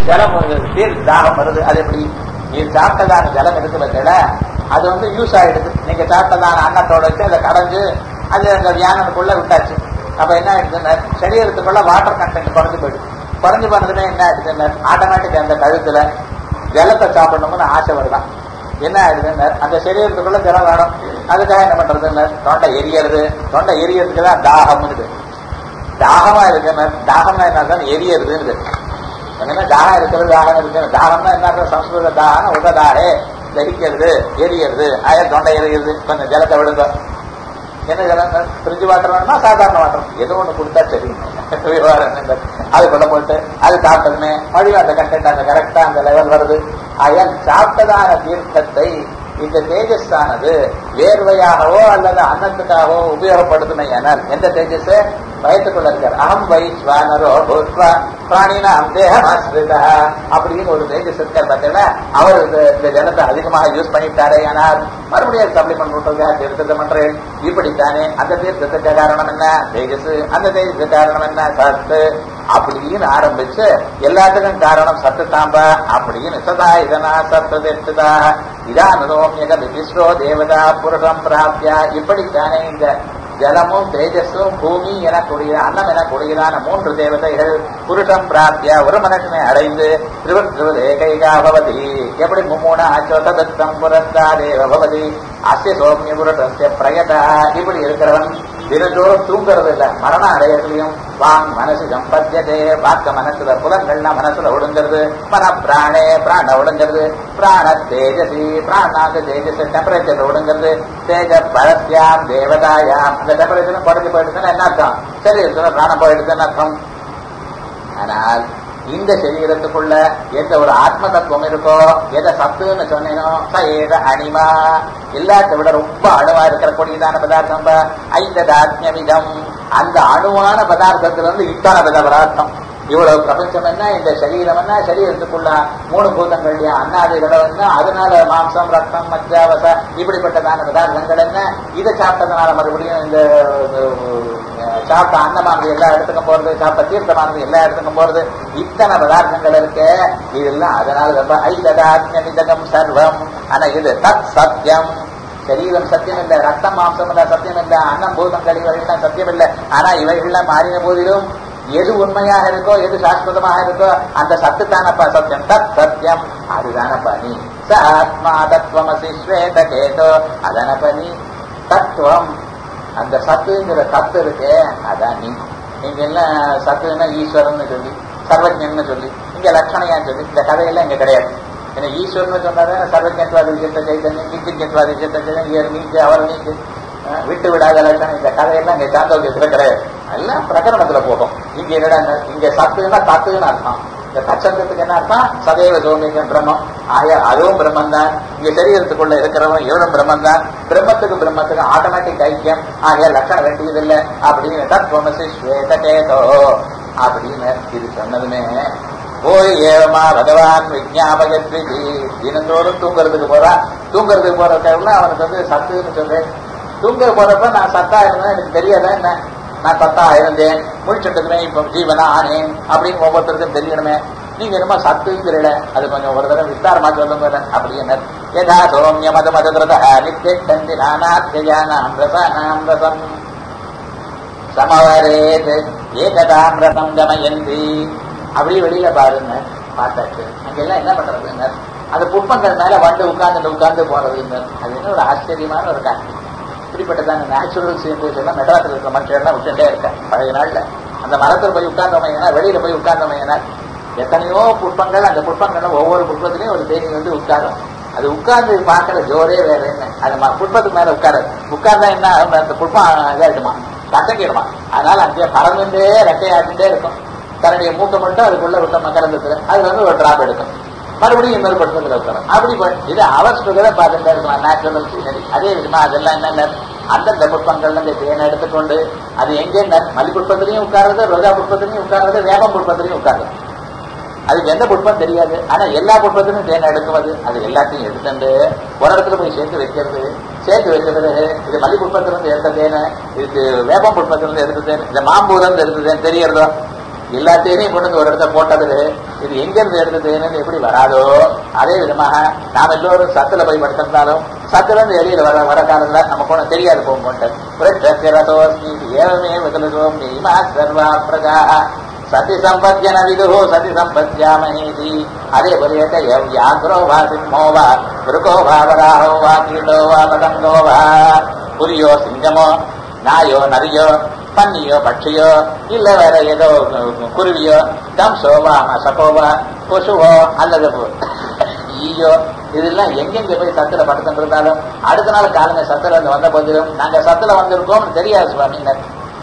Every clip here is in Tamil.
ஜலம் ஒரு நீர் தாகம் வருது அது எப்படி நீர் சாப்பிட்டதான ஜலம் இருக்கு பார்த்தீங்களா அது வந்து யூஸ் ஆயிடுது நீங்க சாப்பிட்டதான அன்னத்தோட வச்சு அதை கடைஞ்சு அது அந்த வியானனுக்குள்ள விட்டாச்சு அப்ப என்ன ஆயிடுதுன்னா சரீரத்துக்குள்ள வாட்டர் கண்டென்ட் குறைஞ்சு போயிடுது குறைஞ்சு போனதுமே என்ன ஆயிடுதுன்னா ஆட்டோமேட்டிக் அந்த கழுத்துல ஜலத்தை சாப்பிடணும்னு ஆசை வருதான் என்ன ஆயிடுதுன்னா அந்த சரீரத்துக்குள்ள ஜலம் வேணும் அதுக்காக என்ன பண்றதுன்னா தொண்டை எரியறது தொண்டை எரியறதுக்கு தான் தாகம்னுது தாகமா இருக்கு தாகம்னா என்ன எரியறதுன்னு என்ன தாகம் இருக்கிறது தாகம் இருக்கு தாகம்னா என்ன சம்ஸ்கிருத தாகம் உததாரே தரிக்கிறது எரியறது அயல் தொண்டை எரியுது கொஞ்சம் ஜலத்தை விடுங்க என்ன ஜலம் ஃப்ரிட்ஜ் வாட்டர் வேணுமா சாதாரண வாட்டர் ஏதோ ஒண்ணு கொடுத்தா சரி விவகாரம் என்ன? அது கொள்ள போட்டு அது சாப்பிட்டதுமே மறுபடியும் அந்த கண்டென்ட் அந்த கரெக்டா அந்த லெவல் வருது அயல் சாப்பிட்டதான தீர்த்தத்தை இந்த தேஜஸானது வேர்வையாகவோ அல்லது அன்னத்துக்காகவோ உபயோகப்படுத்துமே ஆனால் எந்த தேஜஸ் வயத்துக்குள்ள இருக்கார் அகம் வைஸ்வானரோ பூத்வா பிராணினாம் தேகம் ஆசிரிதா அப்படின்னு ஒரு தேஜஸ் இருக்கார் பார்த்தீங்கன்னா அவர் இந்த இந்த ஜலத்தை அதிகமாக யூஸ் பண்ணிட்டாரே ஆனால் மறுபடியும் சப்ளிமெண்ட் பண்றதுக்காக தீர்த்தத்தை பண்றேன் இப்படித்தானே அந்த தீர்த்தத்துக்கு காரணம் என்ன தேஜஸ் அந்த தேஜஸுக்கு காரணம் என்ன சத்து அப்படின்னு ஆரம்பிச்சு எல்லாத்துக்கும் காரணம் சத்து தாம்பா அப்படின்னு சதா இதனா சத்து தெத்துதா இதானதோமியக விஸ்ரோ தேவதா புருஷம் பிராப்தியா இப்படித்தானே இந்த ஜலமும் தேஜஸும் பூமி எனக்கூடிய அன்னம் எனக்கூடியதான மூன்று தேவதைகள் புருஷம் பிராப்தியா ஒரு மனுஷனை அடைந்து திருவன் திருவது ஏகைகா பவதி எப்படி மும்மூண அச்சோதத்தம் புரஸ்தா தேவ பவதி அஸ்ய சோமிய புருஷஸ்ய பிரயதா இப்படி இருக்கிறவன் தினந்தோறும் தூங்குறது இல்ல மரணம் அடையறதுலயும் வாங் மனசு சம்பத்தியதே வாக்க மனசுல புலங்கள்லாம் மனசுல ஒடுங்கிறது மன பிராணே பிராண ஒடுங்கிறது பிராண தேஜசி பிராணாக தேஜஸ் டெம்பரேச்சர் ஒடுங்கிறது தேஜ பரஸ்யாம் தேவதாயாம் அந்த டெம்பரேச்சரும் குறைஞ்சு போயிடுச்சுன்னா என்ன அர்த்தம் சரி பிராணம் போயிடுச்சுன்னு அர்த்தம் ஆனால் இந்த சரீரத்துக்குள்ள எந்த ஒரு ஆத்ம தத்துவம் இருக்கோ எதை சத்துன்னு சொன்னேனோ ச ஏத அனிமா எல்லாத்தை விட ரொம்ப அணுவா இருக்கிற கூடியதான பதார்த்தம் ஐந்ததாத்மியமிதம் அந்த அணுவான பதார்த்தத்துல இருந்து இத்தான பத பதார்த்தம் இவ்வளவு பிரபஞ்சம் என்ன இந்த சரீரம் என்ன சரீரத்துக்குள்ள மூணு பூதங்களுடைய அன்னாதிகள் என்ன அதனால மாம்சம் ரத்தம் மஜ்ஜாவச இப்படிப்பட்டதான பதார்த்தங்கள் என்ன இதை சாப்பிட்டதுனால மறுபடியும் இந்த அஹ், சாப்பிட்ட அன்னமானது எல்லா இடத்துக்கும் போறது சாப்பிட்ட தீர்த்தமானது எல்லா இடத்துக்கும் போறது இத்தனை பதார்த்தங்கள் இருக்கு இதெல்லாம் அதனால ரொம்ப ஐததாத்மியமிதகம் சர்வம் ஆனா இது தத் சத்தியம் சரீரம் சத்தியம் இல்லை ரத்தம் மாம்சம் இல்ல சத்தியம் இல்லை அன்னம் பூதங்கள் இவைகள்லாம் சத்தியம் இல்லை ஆனா இவைகள்லாம் மாறின போதிலும் எது உண்மையாக இருக்கோ எது சாஸ்வதமாக இருக்கோ அந்த சத்து தானப்பா சத்தியம் தத் சத்தியம் அதுதானப்பா நீ ச ஆத்மா தத்துவமசி ஸ்வேத கேதோ அதானப்பா நீ தத்துவம் அந்த சத்துங்கிற தத்து இருக்கு அதான் நீ நீங்க எல்லாம் சத்துன்னா ஈஸ்வரன் சொல்லி சர்வஜன்னு சொல்லி இங்க லட்சணையான்னு சொல்லி இந்த கதையெல்லாம் இங்க கிடையாது ஏன்னா ஈஸ்வரன் சொன்னாரு சர்வஜத்வாதி விஷயத்த சைத்தன்யம் கிஞ்சித்வாதி விஷயத்த சைத்தன்யம் இயர் நீக்கு அவர் நீக்கு அஹ் விட்டு விடாத லட்சணம் இந்த கதையெல்லாம் இங்க சாந்தோக்கியத்துல கிடையாது எல்லாம் பிரகரணத்துல போகும் இங்க என்னடா இங்க சத்துன்னா தத்துன்னு அர்த்தம் இந்த தச்சந்தத்துக்கு என்ன அர்த்தம் சதைவ சோமியம் பிரம்மம் ஆயா அதுவும் பிரம்மன் தான் இங்க சரீரத்துக்குள்ள இருக்கிறவன் இவனும் பிரம்மன் தான் பிரம்மத்துக்கு பிரம்மத்துக்கு ஆட்டோமேட்டிக் ஐக்கியம் ஆகிய லட்சணம் வேண்டியதில்லை அப்படின்னு தத்வமசி ஸ்வேதகேதோ அப்படின்னு இது சொன்னதுமே போய் ஏவமா பகவான் விஜாபகத்வி தினந்தோறும் தூங்குறதுக்கு போறான் தூங்குறதுக்கு போறதுக்கு அவனுக்கு வந்து சத்துன்னு சொல்றேன் தூங்க போறப்ப நான் சத்தா இருந்தேன் எனக்கு தெரியாத என்ன நான் சத்தா இருந்தேன் முழிச்சுட்டுமே இப்ப ஜீவனா ஆனேன் அப்படின்னு ஒவ்வொருத்தருக்கும் தெரியணுமே நீங்க என்னமோ சத்துங்கிறீட அது கொஞ்சம் ஒரு தடவை விஸ்தாரமா சொல்லுங்க அப்படி என்ன யதா சோமிய மத மத கிருத நித்தியந்தி நானாத்யானாம் ரசானாம் ரசம் சமவரேத் ஏகதாம் ரசம் கமயந்தி அப்படி வெளியில பாருங்க பார்த்தாச்சு அங்கெல்லாம் என்ன பண்றதுங்க அந்த புஷ்பங்கள் மேல வந்து உட்கார்ந்து உட்கார்ந்து போறதுங்க அது என்ன ஒரு ஆச்சரியமான ஒரு காட்சி இப்படிப்பட்டதான நேச்சுரல் சீனரிஸ் எல்லாம் மெட்ராஸில் இருக்கிற மனுஷன் எல்லாம் விட்டுட்டே இருக்கேன் பழைய நாள்ல அந்த மரத்துல போய் உட்கார்ந்தவங்க வெளியில போய் உட்கார்ந்தவங்க எத்தனையோ புஷ்பங்கள் அந்த புஷ்பங்கள்ல ஒவ்வொரு புஷ்பத்திலையும் ஒரு தேனி வந்து உட்காரும் அது உட்கார்ந்து பார்க்கிற ஜோரே வேற என்ன அது ம- புஷ்பத்துக்கு மேல உட்காராது உட்கார்ந்தா என்ன ஆகும்? அந்த புஷ்பம் இதாயிடுமா கசக்கிடுமா அதனால அங்கே பறந்துட்டே ரெட்டையாட்டுட்டே இருக்கும் தன்னுடைய மூக்கை மட்டும் அதுக்குள்ள விட்ட மகரந்தத்துல அது வந்து ஒரு டிராப் எடுக்கும் மறுபடியும் இன்னொரு பட்சத்துல உட்காரும் அப்படி ப- இது அவஸ்துகளை பார்த்துட்டே இருக்கலாம் நேச்சுரல் சீனரி அதே விதமா அதெல்லாம் என்னென்ன அந்தந்த புஷ்பங்கள்ல இந்த தேனை எடுத்துக்கொண்டு அது எங்க மல்லி புஷ்பத்திலையும் உட்கார்றது ரோஜா புஷ்பத்திலையும் உட்கார்றது வேப்பம் புஷ்பத்திலையும் உட்கார்றது அதுக்கு எந்த புஷ்பம் தெரியாது ஆனா எல்லா புஷ்பத்திலும் தேனை எடுக்குவது அது எல்லாத்தையும் எடுத்துட்டு ஒரு இடத்துல போய் சேர்த்து வைக்கிறது சேர்த்து வைக்கிறது இது மல்லி புஷ்பத்திலிருந்து எடுத்த தேனை இது வேப்பம் புஷ்பத்திலிருந்து எடுத்த தேன் இந்த மாம்பூரம் எடுத்த தேன் தெரியறதோ எல்லா தேனையும் கொண்டு வந்து ஒரு இடத்த போட்டது இது எங்க இருந்து எடுத்ததுன்னு எப்படி வராதோ அதே விதமாக நாம் எல்லோரும் சத்துல போய் படுத்திருந்தாலும் சத்துல இருந்து வெளியில வர வர காலத்துல நம்ம கூட தெரியாது போகும்போது ஏவமே விதலோம் நீமா சர்வா பிரஜா சதி சம்பத்யன விதுஹோ சதி சம்பத்யாமஹேதி அதே போல யாத்ரோ வா சிம்மோ வா மிருகோ வா வராஹோ வா கீடோ வா பதங்கோ வா புலியோ சிங்கமோ நாயோ நரியோ பன்னியோ பட்சியோ இல்ல வேற ஏதோ குருவியோ தம்சோவா மசகோவா கொசுவோ அல்லது ஈயோ இதெல்லாம் எங்கெங்க போய் சத்துல படுத்துட்டு இருந்தாலும் அடுத்த நாள் காலங்க சத்துல வந்து வந்த போதிலும் நாங்க சத்துல வந்திருக்கோம்னு தெரியாது சுவாமிங்க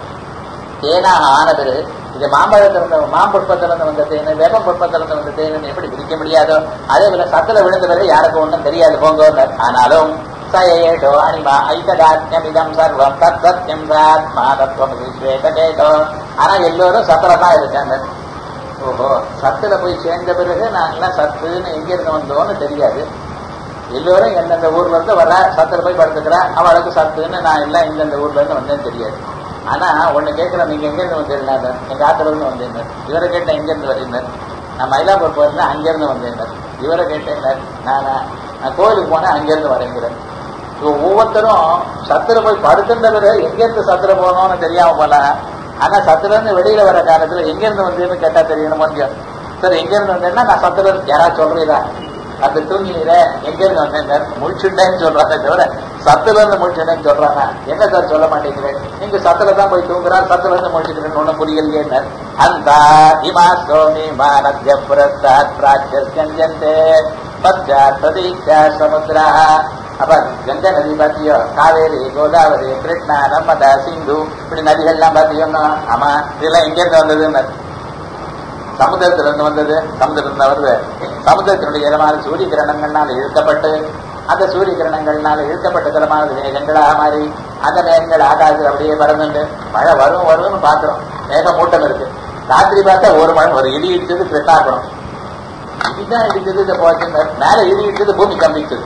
தேனாக ஆனது இது மாம்பழத்திலிருந்து மாம்புட்பத்திலிருந்து வந்த தேனு வேப்பம் புட்பத்திலிருந்து வந்த தேனு எப்படி பிரிக்க முடியாதோ அதே போல சத்துல விழுந்த பிறகு யாருக்கும் ஒன்றும் தெரியாது போங்க ஆனாலும் சயேஷோ அனிமா ஐததாத்யமிதம் சர்வம் தத் சத்யம் சாத்மா தத்துவம் ஸ்வேதகேதோ ஆனா எல்லோரும் சத்துல தான் இருக்காங்க ஓஹோ சத்துல போய் சேர்ந்த பிறகு நாங்களாம் சத்துன்னு எங்க இருந்து வந்தோம்னு தெரியாது எல்லோரும் எந்தெந்த ஊர்ல இருந்து வர சத்துல போய் படுத்துக்கிறேன் அவளுக்கு சத்துன்னு நான் எல்லாம் எந்தெந்த ஊர்ல இருந்து வந்தேன்னு தெரியாது ஆனா ஒண்ணு கேட்கிறேன் நீங்க எங்க இருந்து வந்தீங்க எங்க ஆத்துல இருந்து வந்தீங்க இவரை கேட்டேன் எங்க இருந்து வரீங்க நான் மயிலாப்பூர் போயிருந்தேன் அங்க இருந்து வந்தேங்க இவரை கேட்டேன் நான் நான் கோயிலுக்கு போனேன் அங்க இருந்து வரேங்கிறேன் ஒவ்வொருத்தரும் சத்துல போய் படுத்துன்றவரு எங்க இருந்து சத்துல போகணும்னு தெரியாம போல ஆனா சத்துல இருந்து வெளியில வர காலத்துல எங்க இருந்து வந்தேன்னு கேட்டா தெரியணும் கொஞ்சம் சார் எங்க இருந்து வந்தேன்னா நான் சத்துல இருந்து யாராவது சொல்றீங்களா அந்த தூங்கினீர எங்க இருந்து வந்தேன் முழிச்சுட்டேன்னு சொல்றாங்க தவிர சத்துல இருந்து முழிச்சுட்டேன்னு சொல்றாங்க என்ன சார் சொல்ல மாட்டேங்கிறேன் நீங்க சத்துல தான் போய் தூங்குறா சத்துல இருந்து முழிச்சுக்கிறேன்னு ஒண்ணு புரியலையே அந்த இமா சோமி மானத்ய புரஸ்தாத் பிராச்சியந்தே பச்சாத் பிரதீட்சா சமுத்திரா அப்ப கங்கை நதி பாத்தியோ காவேரி கோதாவரி கிருஷ்ணா நர்மதா சிந்து இப்படி நதிகள்லாம் பாத்தியோன்னா ஆமா இதெல்லாம் எங்க இருந்து வந்ததுன்னு சமுதிரத்துல இருந்து வந்தது சமுதிரத்துல வருது சமுதிரத்தினுடைய இடமான சூரிய கிரணங்கள்னால இழுக்கப்பட்டு அந்த சூரிய கிரணங்கள்னால இழுக்கப்பட்ட தரமானது மேகங்களாக மாறி அந்த மேகங்கள் ஆகாது அப்படியே பறந்துண்டு மழை வரும் வரும்னு பாக்குறோம் மேக மூட்டம் இருக்கு ராத்திரி பார்த்தா ஒரு மழை ஒரு இடி இடிச்சது கிருஷ்ணாபுரம் இடிதான் இடிச்சது இந்த போச்சு மேல இடி இடிச்சது பூமி கம்பிச்சது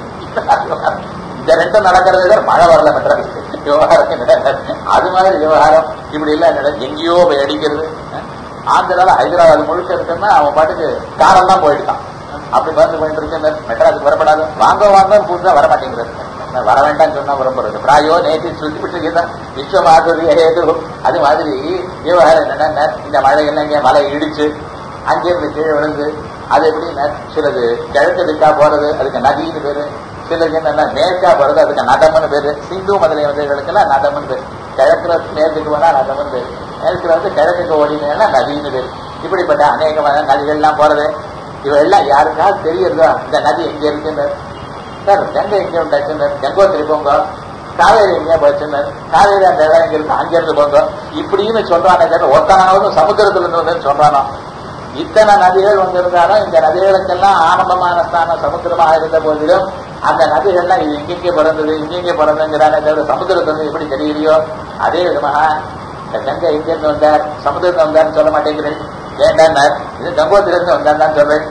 இந்த ரெண்டும் நடக்கிறது மழை வரல மெட்ராஸ் விவகாரம் அது மாதிரி விவகாரம் இப்படி எல்லாம் எங்கேயோ போய் அடிக்கிறது ஆந்திரால ஹைதராபாத் முழுக்க இருக்குன்னா அவன் பாட்டுக்கு காரெல்லாம் போயிட்டான் அப்படி வந்து போயிட்டு இருக்கு மெட்ராஸுக்கு வரப்படாது வாங்க வாங்க புதுசா வர மாட்டேங்கிறது வர வேண்டாம்னு சொன்னா விரும்புறது பிராயோ நேற்று சுத்தி விட்டு விஸ்வ மாதிரி ஏது அது மாதிரி விவகாரம் என்னன்னா இந்த மழை எல்லாம் இங்க மழை இடிச்சு அங்கிருந்து கீழே விழுந்து அது எப்படின்னா சிலது கிழக்கு திக்கா போறது அதுக்கு நதின்னு பேரு சிலருக்கு என்னன்னா மேற்கா போறது அதுக்கு நடம்னு பேரு சிந்து முதலிய வந்தவர்களுக்கெல்லாம் நடம்னு பேரு கிழக்குல மேற்குக்கு போனா நடம்னு பேரு மேற்குல வந்து கிழக்குக்கு ஓடினா நதின்னு பேரு இப்படிப்பட்ட அநேகமான நதிகள்லாம் போறது இவெல்லாம் யாருக்காவது தெரியுறதோ இந்த நதி எங்க இருக்குன்னு சார் கங்கை எங்க உண்டாச்சுன்னு கங்கோத்திரி போங்க காவேரி எங்க போச்சுன்னு காவேரி அந்த இடம் எங்க இருக்கு அங்கிருந்து போங்க இப்படின்னு சொல்றானே சார் ஒத்தனாவது சமுத்திரத்துல இருந்து வந்து சொல்றானோ இத்தனை நதிகள் வந்திருந்தாலும் இந்த நதிகளுக்கெல்லாம் ஆரம்பமான ஸ்தானம் சமுத்திரமாக இருந்த போதிலும் அந்த நதிகள்லாம் இது இங்கெங்கே பிறந்தது இங்கெங்கே பிறந்துங்கிறானே தவிர சமுத்திரத்துல எப்படி தெரியலையோ அதே விதமாக இந்த கங்கை எங்கிருந்து வந்தார் சமுதிரத்துல வந்தார்னு சொல்ல மாட்டேங்கிறேன் வேண்டாம் இது கங்கோத்திலிருந்து வந்தார் சொல்றேன்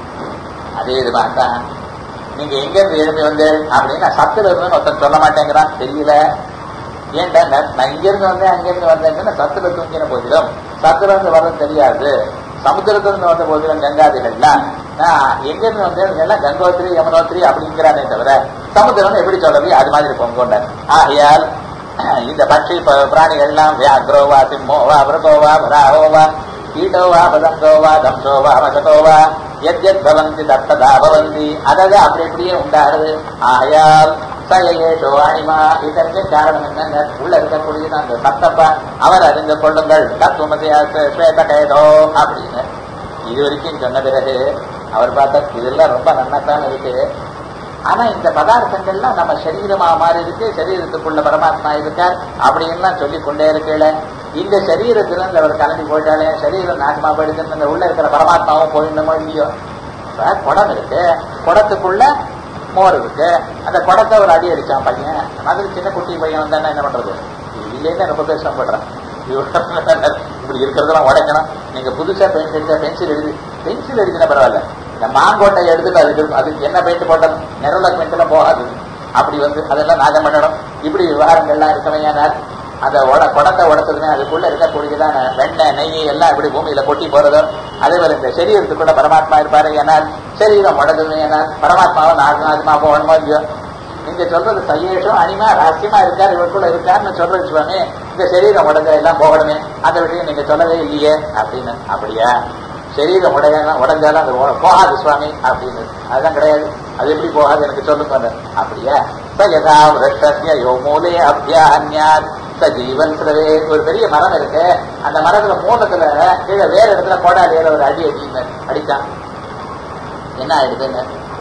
அதே விதமாக தான் நீங்க எங்க இருந்து எழுந்து வந்தேன் அப்படின்னா சத்துல இருந்து ஒருத்தன் சொல்ல மாட்டேங்கிறான் தெரியல ஏன்டா நான் இங்க இருந்து வந்தேன் அங்க இருந்து வந்தேன்னு சத்துல தூங்கின போதிலும் சத்துல இருந்து வர்றது தெரியாது சமுத்திரத்திலிருந்து வந்த போதிலும் கங்காதிகள்லாம் நான் எங்க இருந்து வந்தேன் எல்லாம் கங்கோத்திரி யமுனோத்திரி அப்படிங்கிறானே தவிர சமுத்திரம் எப்படி சொல்றது அது மாதிரி பொங்கொண்டார் ஆகையால் இந்த பட்சி பிராணிகள்லாம் வியாக்ரோவா சிம்மோவா விரதோவா வராஹோவா கீட்டோவா பதங்கோவா தம்சோவா மசகோவா எத்யத் பவந்தி தத்ததா பவந்தி அதாவது அப்படி அப்படியே உண்டாகிறது ஆகையால் சயேஷோ அனிமா இதற்கு காரணம் என்ன உள்ள இருக்கக்கூடியது அந்த சத்தப்பா அவர் அறிந்து கொள்ளுங்கள் தத்துவமதியா ஸ்வேதகேதோ அப்படின்னு இது வரைக்கும் சொன்ன பிறகு அவர் பார்த்தா இதெல்லாம் ரொம்ப நன்னாத்தான் இருக்கு ஆனா இந்த பதார்த்தங்கள்லாம் நம்ம சரீரமா மாறி இருக்கு சரீரத்துக்குள்ள பரமாத்மா இருக்கார் அப்படின்லாம் சொல்லி கொண்டே இருக்கல இந்த சரீரத்துல இருந்து அவர் கிளம்பி போயிட்டாலே சரீரம் நாசமா போயிடுதுன்னு இந்த உள்ள இருக்கிற பரமாத்மாவும் போயிடணுமோ இல்லையோ இப்ப குடம் இருக்கு குடத்துக்குள்ள மோர் இருக்கு அந்த குடத்தை ஒரு அடி அடிச்சான் பையன் மாதிரி சின்ன குட்டி பையன் வந்தானே என்ன பண்றது இல்லைன்னு ரொம்ப பேர் சம்படுறான் இப்படி இருக்கிறதெல்லாம் உடைக்கணும் நீங்க புதுசா பெயிண்ட் அடிச்சா பென்சில் எழுதி பென்சில் எழுதினா பரவாயில்ல இந்த மாங்கோட்டை எடுத்துட்டு அதுக்கு அதுக்கு என்ன பெயிண்ட் போட்டணும் நிரல பெயிண்ட் எல்லாம் போகாது அப்படி வந்து அதெல்லாம் நாகம் பண்ணணும் இப்படி விவகாரங்கள்லாம் இருக்கவையானார் அந்த உட குடத்தை உடச்சதுமே அதுக்குள்ள இருக்கக்கூடியதான வெண்ணெய் நெய் எல்லாம் இப்படி பூமியில கொட்டி போறதோ அதே போல இந்த சரீரத்துக்குள்ள பரமாத்மா இருப்பாரு ஏனால் சரீரம் உடஞ்சதுமே ஏனால் பரமாத்மாவை நாலு நாளுமா போகணுமோ இல்லையோ நீங்க சொல்றது சையேஷம் அனிமா ரகசியமா இருக்காரு இவருக்குள்ள இருக்காருன்னு சொல்றது சுவாமி இந்த சரீரம் உடஞ்ச எல்லாம் போகணுமே அந்த விஷயம் நீங்க சொல்லவே இல்லையே அப்படின்னு அப்படியா சரீரம் உடைய உடஞ்சாலும் அது உட- போகாது சுவாமி அப்படின்னு அதுதான் கிடையாது அது எப்படி போகாது எனக்கு சொல்லுங்க அப்படியா ச யதா விரக்ஷஸ்ய யோ மூலே அபியான்யாத் ச ஜீவன் சிலவே ஒரு பெரிய மரம் இருக்கு அந்த மரத்துல மூலத்துல கீழே வேற இடத்துல கோடாலியில ஒரு அடி அடின்னு அடிச்சான் என்ன ஆயிடுதுன்னு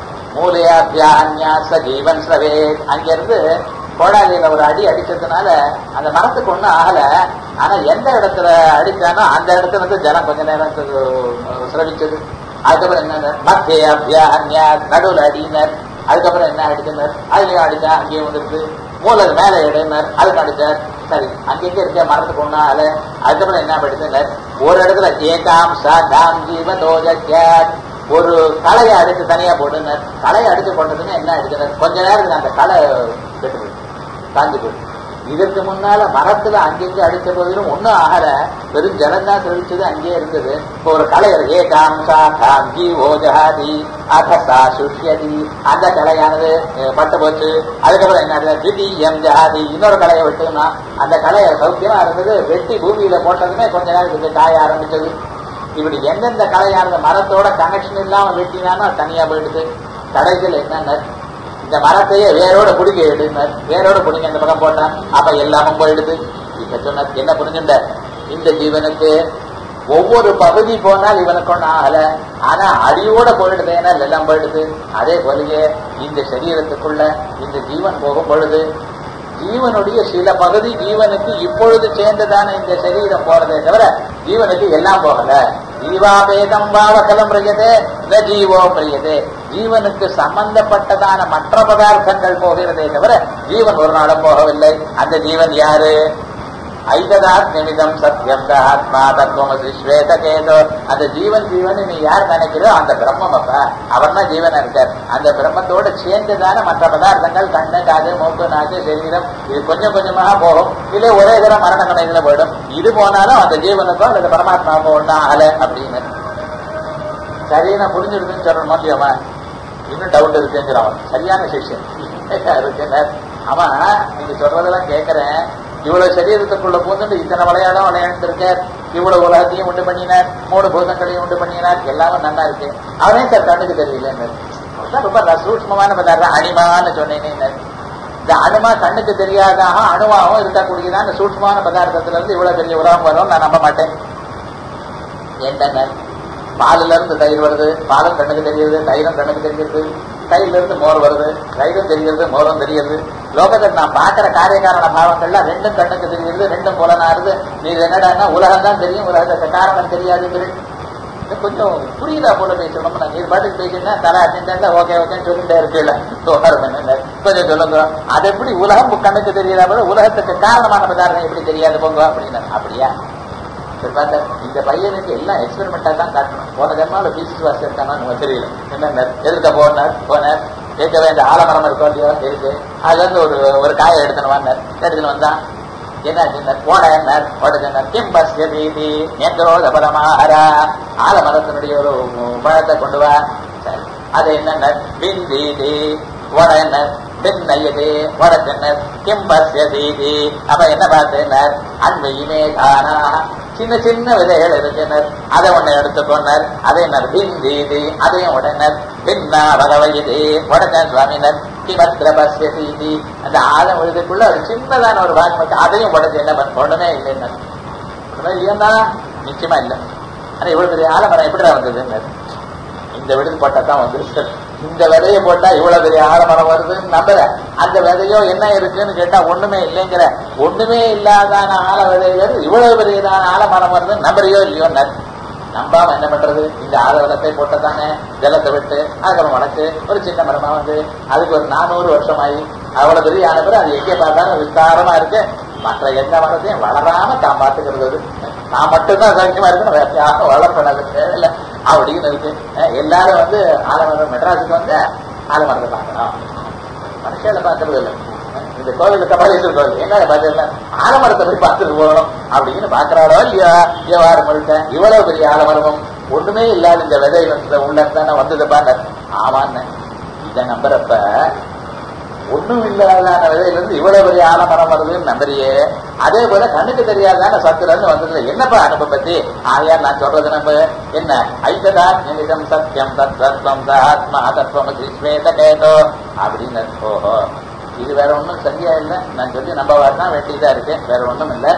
மூலையாபியான்யாச ஜீவன் ஸ்ரவே அங்கிருந்து கோடாலியில ஒரு அடி அடிச்சதுனால அந்த மரத்துக்கு ஒண்ணும் ஆகல ஆனா எந்த இடத்துல அடிச்சானோ அந்த இடத்துல இருந்து ஜலம் கொஞ்ச நேரம் சு- சிரவிச்சது அதுக்கப்புறம் என்ன மத்திய அபியான்யா நடுவுல அடியினர் அதுக்கப்புறம் என்ன அடிச்சனர் அதுலயும் அடிச்சா அங்கேயும் வந்துருக்கு மூளை மேல எடுனர் அதுக்கு அடிச்சார் சரி அங்கங்க இருக்க மரத்துக்கு ஒண்ணும் ஆகல அதுக்கப்புறம் என்ன படித்தனர் ஒரு இடத்துல ஏகாம் சாதாம் ஜீவதோஜத்யாத் ஒரு களையை அடிச்சு தனியா போட்டுனர் களையை அடிச்சு போட்டதுன்னு என்ன அடிச்சனர் கொஞ்ச நேரத்துக்கு அந்த களை கெட்டு போயிடுச்சு காஞ்சு போயிடுச்சு இதற்கு முன்னால மரத்துல அங்கங்க அடிச்ச போதிலும் ஒண்ணும் ஆகல வெறும் ஜலம் தான் தெரிவிச்சது அங்கேயே இருந்தது இப்போ ஒரு களை ஏகாம் சாதாம் ஜீவோஜாதி அகசா சுஷ்யதி அந்த கலையானது அஹ், பட்டு போச்சு அதுக்கப்புறம் என்ன திடீயம் ஜாதி இன்னொரு கலையை வெட்டுனா அந்த கலையை சௌக்கியமா இருந்தது வெட்டி பூமியில போட்டதுமே கொஞ்ச நேரத்துக்கு காய ஆரம்பிச்சது இப்படி எந்தெந்த கலையானது மரத்தோட கனெக்ஷன் இல்லாம வெட்டினானோ அது தனியா போயிடுது கடைசியில் என்னன்னா இந்த மரத்தையே வேரோட பிடிக்க எடுனார் வேரோட பிடிங்க இந்த பக்கம் போட்டான் அப்ப எல்லாமும் போயிடுது இப்ப சொன்ன என்ன புரிஞ்சுட்ட இந்த ஜீவனுக்கு ஒவ்வொரு பகுதி போனால் இவனுக்கு ஒன்றும் ஆகல ஆனா அடியோட போயிடுதேனா எல்லாம் போயிடுது அதே போலயே இந்த சரீரத்துக்குள்ள இந்த ஜீவன் போகும் பொழுது ஜீவனுடைய சில பகுதி ஜீவனுக்கு இப்பொழுது சேர்ந்ததான இந்த சரீரம் போறதே தவிர ஜீவனுக்கு எல்லாம் போகல ஜீவாபேதம் பாவகலம் பிரியதே ந ஜீவோ பிரியதே ஜீவனுக்கு சம்பந்தப்பட்டதான மற்ற பதார்த்தங்கள் போகிறதே தவிர ஜீவன் ஒரு நாளும் போகவில்லை அந்த ஜீவன் யாரு ஐததாத் நிமிதம் சத்யம் ஆத்மா தத்துவமசி ஸ்வேத கேதோ அந்த ஜீவன் ஜீவன் நீ யார் நினைக்கிறோ அந்த பிரம்மம் அப்ப அவன் தான் ஜீவனா இருக்கார் அந்த பிரம்மத்தோட சேர்ந்துதான மற்ற பதார்த்தங்கள் கண்ணு காது மூக்கு நாக்கு சரீரம் இது கொஞ்சம் கொஞ்சமாக போகும் இதே ஒரே தரம் மரண கணைகளை போயிடும் இது போனாலும் அந்த ஜீவனுக்கும் அல்லது பரமாத்மாவுக்கும் ஒன்றும் ஆகல அப்படின்னு சரி நான் புரிஞ்சிருக்குன்னு சொல்லணும் மாட்டியம்மா இன்னும் டவுட் இருக்குங்கிறான் அவன் சரியான சிஷ்யன் இருக்குங்க அவன் நீங்க சொல்றதெல்லாம் கேட்கறேன் இவ்வளவு சரீரத்துக்குள்ள பூந்துட்டு இத்தனை விளையாடும் விளையாண்டு இருக்கார் இவ்வளவு உலகத்தையும் உண்டு பண்ணினார் மூணு பூதங்களையும் உண்டு பண்ணினார் எல்லாமே நல்லா இருக்கு அவனே சார் கண்ணுக்கு தெரியலன்னு அவன்தான் ரொம்ப ர- சூட்சமமான பதார்த்தம் அணிமான்னு சொன்னேன்னு இந்த அணுமா கண்ணுக்கு தெரியாதாக அணுவாகவும் இருக்கக்கூடியதான் இந்த சூட்சமான பதார்த்தத்துல இருந்து இவ்வளவு பெரிய உலகம் வரும் நான் நம்ப மாட்டேன் என்னங்க பாலுல இருந்து தயிர் வருது பாலும் கண்ணுக்கு தெரியுது தயிரும் கண்ணுக்கு தெரியுது தயிர்ல இருந்து மோர் வருது தயிரும் தெரியுது மோரும் தெரியுது லோகத்தில் நான் பார்க்கிற காரியகாரண பாவங்கள்லாம் ரெண்டும் கண்ணுக்கு தெரியுது ரெண்டும் புலனாருது நீ இது என்னடான்னா உலகம் தான் தெரியும் உலகத்துக்கு காரணம் தெரியாதுங்கிறது இது கொஞ்சம் புரியுதா போல பேசணும் நான் நீர் பாட்டுக்கு பேசினா தலை அட்டெண்டா ஓகே ஓகேன்னு சொல்லிட்டே இருக்குல்ல விவகாரம் என்னங்க கொஞ்சம் சொல்லுங்க அது எப்படி உலகம் கண்ணுக்கு தெரியாதா போல உலகத்துக்கு காரணமான பதார்த்தம் எப்படி தெரியாது போங்க அப்படின்னு அப்படியா சரி பார்த்தா இந்த பையனுக்கு எல்லாம் எக்ஸ்பெரிமெண்டா தான் காட்டணும் போன ஜென்மாவில் பிசிக்ஸ் வாசி இருக்கானு நமக்கு தெரியல என்ன எதுக்க போனார் போனார் கேட்கவே இந்த ஆலமரம் இருக்கோ இல்லையோ இருக்கு அதுல இருந்து ஒரு ஒரு காயை எடுத்துன்னு வந்தார் எடுத்துன்னு வந்தான் என்ன சொன்னார் போட என்னார் போட சொன்னார் கிம் பஸ் எதீதி நேந்திரோத பரமாஹரா ஆலமரத்தினுடைய ஒரு பழத்தை கொண்டு வா சரி அது என்னென்ன பிந்தீதி வட என்ன பின்னயதே வட சொன்னார் கிம் பஸ் எதீதி அப்ப என்ன பார்த்தேன்னார் அன்மையுமே காணா சின்ன சின்ன விதைகள் இருக்குனர் அதை ஒண்ணு எடுத்துக்கொண்டார் அதை என்ன பிந்தீதி அதையும் உடனர் பின்னா பகவயதே உடனே சுவாமினர் கிமத்திர பஸ்யதீதி அந்த ஆதம் விழுதுக்குள்ள ஒரு சின்னதான ஒரு பாகம் இருக்கு அதையும் உடச்சு என்ன பண்ண உடனே இல்லைன்னா உடனே இல்லையா நிச்சயமா இல்லை ஆனா இவ்வளவு பெரிய ஆலமரம் எப்படிடா வந்ததுன்னு இந்த விடுது போட்டா தான் வந்து இந்த விதையை போட்டா இவ்வளவு பெரிய ஆலமரம் வருதுன்னு நம்புற அந்த விதையோ என்ன இருக்குன்னு கேட்டா ஒண்ணுமே இல்லைங்கிற ஒண்ணுமே இல்லாதான ஆல விதைகள் இவ்வளவு பெரியதான ஆலமரம் வருதுன்னு நம்புறியோ இல்லையோ நம்பாம என்ன பண்றது இந்த ஆலவலத்தை போட்டதானே ஜலத்தை விட்டு அதுக்கப்புறம் வளர்த்து ஒரு சின்ன மரமா வந்து அதுக்கு ஒரு நானூறு வருஷம் ஆகி அவ்வளவு பெரிய ஆன பிறகு அது எங்கே பார்த்தாலும் விஸ்தாரமா இருக்கு மற்ற எந்த மரத்தையும் வளராம தான் பார்த்துக்கிறது அது. நான் மட்டும்தான் சௌக்கியமா இருக்கணும் வேற யாரும் வளர்ப்படாது தேவையில்லை அப்படின்னு இருக்கு அஹ் எல்லாரும் வந்து ஆலமரம் மெட்ராஸுக்கு வந்து ஆலமரத்தை பார்க்கணும் மனுஷால பார்க்கறது இல்லை இந்த கோவில் கபாலீஸ்வரர் கோவில் என்ன பதில் ஆலமரத்தை போய் பார்த்துட்டு போகணும் அப்படின்னு பாக்குறாளோ இல்லையா வியாபாரம் முழுக்க இவ்வளவு பெரிய ஆலமரமும் ஒண்ணுமே இல்லாத இந்த விதை வந்து உள்ள தானே வந்தது பாரு ஆமான்னு இதை நம்புறப்ப ஒண்ணும் இல்லாத விதையில இருந்து இவ்வளவு பெரிய ஆலமரம் வருதுன்னு நம்புறியே அதே போல கண்ணுக்கு தெரியாதான சத்துலன்னு வந்தது என்னப்பா அனுப்ப பத்தி ஆயா நான் சொல்றது நம்ம என்ன ஐததா நிமிதம் சத்தியம் தத்வம் ஆத்மா தத்துவம் ஸ்வேத கேட்டோ அப்படின்னு ஓஹோ இது வேற ஒண்ணும் சரியா இல்லை நான் சொல்லி நம்ப தான் வேண்டியதா இருக்கு வேற ஒண்ணும் இல்லை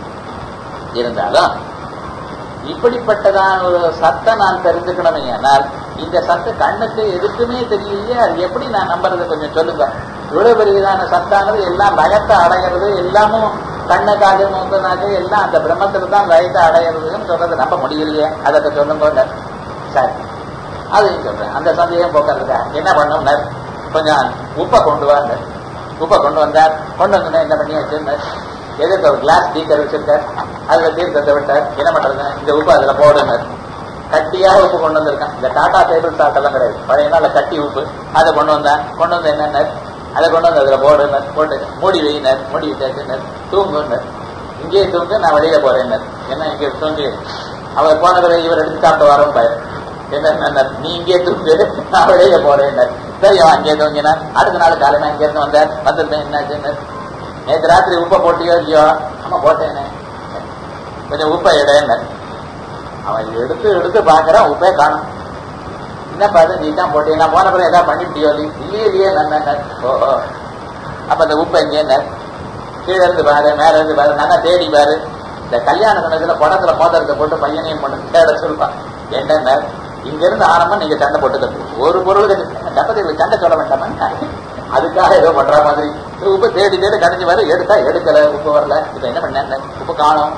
இருந்தாலும் இப்படிப்பட்டதான ஒரு சத்தை நான் தெரிஞ்சுக்கணுமே ஆனால் இந்த சத்து கண்ணுக்கு எதுக்குமே தெரியலையே அது எப்படி நான் நம்புறது கொஞ்சம் சொல்லுங்க இவ்வளவு பெரியதான சத்தானது எல்லாம் லயத்தை அடையிறது எல்லாமும் கண்ணுக்காக மூக்கனாக எல்லாம் அந்த பிரம்மத்துல தான் லயத்தை அடையிறதுன்னு சொல்றது நம்ப முடியலையே அதை சொல்லுங்க சரி அதையும் சொல்றேன் அந்த சந்தேகம் போக்குறதுக்கா என்ன பண்ணும் கொஞ்சம் உப்பை கொண்டு வாங்க உப்பை கொண்டு வந்தார் கொண்டு வந்தோன்னா என்ன பண்ணி வச்சிருந்தார் எதிர்க்க ஒரு கிளாஸ் டீக்கர் வச்சிருக்கார் அதுல தீர்த்தத்தை விட்டார் என்ன பண்றது இந்த உப்பு அதுல போடுனார் கட்டியாக உப்பு கொண்டு வந்திருக்கான் இந்த டாடா டேபிள் சால்ட் எல்லாம் கிடையாது பழைய நாள்ல கட்டி உப்பு அதை கொண்டு வந்தான் கொண்டு வந்து என்னன்னார் அதை கொண்டு வந்து அதுல போடுனர் போட்டு மூடி வையினர் மூடி விட்டாச்சுனர் தூங்குனர் இங்கேயே தூங்கு நான் வெளியில போறேன்னர் என்ன இங்க தூங்கி அவர் போனதுல இவர் எடுத்து சாப்பிட்டு வரோம் பயிர் என்ன நீ இங்கே தூங்கு நான் வெளியில போறேன் சரி அவன் அங்கே தூங்கினார் அடுத்த நாள் காலையில அங்கே இருந்து வந்தார் வந்திருந்தேன் என்னாச்சுன்னு நேற்று ராத்திரி உப்பை போட்டியோ இல்லையோ ஆமா போட்டேனே கொஞ்சம் உப்பை எடுன்னு அவன் எடுத்து எடுத்து பாக்குறான் உப்பே காணும் என்னப்பா அது நீ தான் போட்டீங்க போன பிறகு ஏதாவது பண்ணிட்டியோ இல்லையே இல்லையே நான் ஓஹோ அப்ப அந்த உப்பை எங்கே கீழே இருந்து பாரு மேல இருந்து பாரு நல்லா தேடி பாரு இந்த கல்யாண சமயத்துல குடத்துல மோதிரத்தை போட்டு பையனையும் பொண்ணு தேட சொல்லுவான் என்ன இங்க இருந்து ஆரம்பம் நீங்க சண்டை போட்டுக்கிறது ஒரு பொருளுக்கு தப்பத்தை சண்டை சொல்ல வேண்டாமா அதுக்காக ஏதோ பண்ற மாதிரி உப்பு தேடி தேடி கடைஞ்சி வர எடுத்தா எடுக்கல உப்பு வரல இப்ப என்ன பண்ண உப்பு காணும்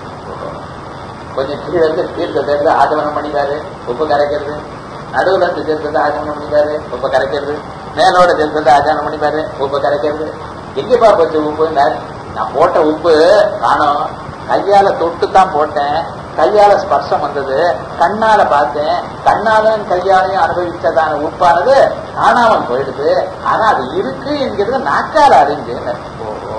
கொஞ்சம் கீழே இருந்து தீர்த்தத்தை எடுத்து ஆகமனம் பண்ணிக்காரு உப்பு கரைக்கிறது நடுவுல இருந்து தீர்த்தத்தை ஆகமனம் பண்ணிக்காரு உப்பு கரைக்கிறது மேலோட தீர்த்தத்தை ஆகமனம் பண்ணிப்பாரு உப்பு கரைக்கிறது எங்கப்பா போச்சு உப்பு நான் போட்ட உப்பு காணும் கையால தொட்டு தான் போட்டேன் கையால ஸ்பர்சம் வந்தது கண்ணால பார்த்தேன் கண்ணாலும் கையாலையும் அனுபவிச்சதான உப்பானது காணாமல் போயிடுது ஆனா அது இருக்கு என்கிறது நாக்கால அறிஞ்சு ஓஹோ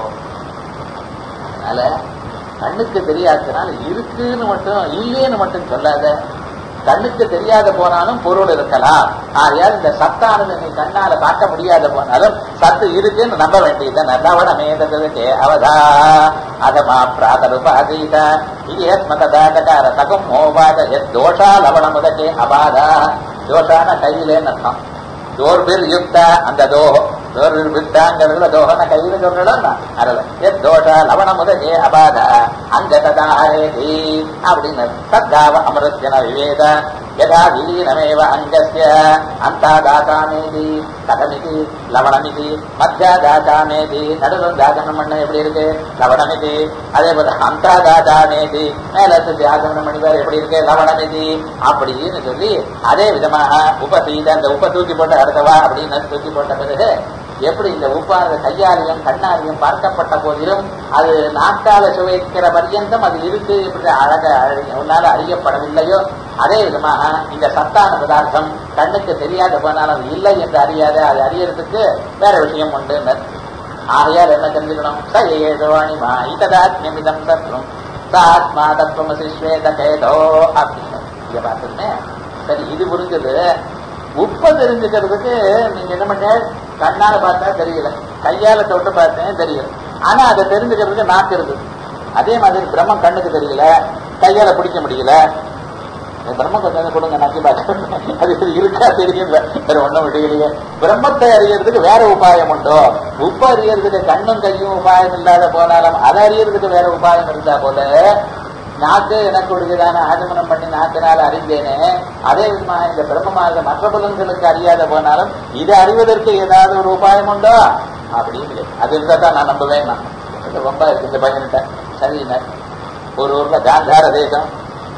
அதனால கண்ணுக்கு தெரியாததுனால இருக்குன்னு மட்டும் இல்லைன்னு மட்டும் சொல்லாத கண்ணுக்கு தெரியாத போனாலும் பொருள் இருக்கலாம் ஆகையால் இந்த சத்தானது நீ கண்ணால பார்க்க முடியாத போனாலும் சத்து இருக்குன்னு நம்ப வேண்டியது நல்லவன மேதே அவதா அதமா பிராதருபாதீத இயஸ்மதாடகார தகம் மோபாத தோஷா லவண முதகே அபாதா தோஷான கையிலேன்னு அர்த்தம் தோர்பிர் யுக்த அந்த தோஹம் தோர்பிர் யுக்தாங்கிறதுல தோஹன கையில சொல்றா அரல எத் தோஷ லவண முதகே அபாத அங்க ததாரேதி அப்படின்னு தத்தாவ அமரத்யன விவேத யதா விலீனமேவ அங்கஸ்ய அந்தாதாகாமேதி கதமிதி லவணமிதி மத்தியாதாகாமேதி நடுவில் தாகனம் பண்ண எப்படி இருக்கு லவணமிதி அதே போல அந்தாதாகாமேதி மேல இருந்து தியாகனம் பண்ணிவார் எப்படி இருக்கு லவணமிதி அப்படின்னு சொல்லி அதே விதமாக உபசீத அந்த உப்பை தூக்கி போட்டு அடுத்தவா அப்படின்னு தூக்கி போட்ட பிறகு எப்படி இந்த உப்பானது கையாலையும் கண்ணாலையும் பார்க்கப்பட்ட போதிலும் அது நாட்டால சுவைக்கிற பர்யந்தம் அது இருக்கு இப்படி அழக உன்னால அறியப்படவில்லையோ அதே விதமாக இந்த சத்தான பதார்த்தம் கண்ணுக்கு தெரியாத போனால் அது இல்லை என்று அறியாத அது அறியறதுக்கு வேற விஷயம் உண்டு ஆகையால் என்ன தெரிஞ்சுக்கணும் ச ஏதோணிமா இததாத்மிதம் தத்துவம் சாத்மா தத்துவம் சிஸ்வேத கேதோ அப்படின்னு இங்க பார்த்துமே சரி இது புரிஞ்சது உப்பை தெரிஞ்சுக்கிறதுக்கு நீங்க என்ன பண்ண கண்ணால பார்த்தா தெரியல கையால தொட்டு பார்த்தேன் தெரியல ஆனா அதை தெரிஞ்சுக்கிறதுக்கு நாக்கு இருக்கு அதே மாதிரி பிரம்மம் கண்ணுக்கு தெரியல கையால பிடிக்க முடியல பிரம்ம கொஞ்சம் கொடுங்க நக்கி பார்க்க அது இருக்கா தெரியும் வேற ஒண்ணும் முடியலையே பிரம்மத்தை அறியறதுக்கு வேற உபாயம் உண்டோ உப்பு அறியறதுக்கு கண்ணும் கையும் உபாயம் இல்லாத போனாலும் அதை அறியறதுக்கு வேற உபாயம் இருந்தா போல நாக்கு எனக்கு உடையதான ஆகமனம் பண்ணி நாக்கினால் அறிந்தேனே அதே விதமாக இந்த பிரம்மமாக மற்ற புலன்களுக்கு அறியாத போனாலும் இதை அறிவதற்கு ஏதாவது ஒரு உபாயம் உண்டோ அப்படின்னு அது இருந்தா தான் நான் நம்புவேன் நான் ரொம்ப இருக்கு இந்த பையன்கிட்ட சரிங்க ஒரு ஊர்ல காந்தார தேசம்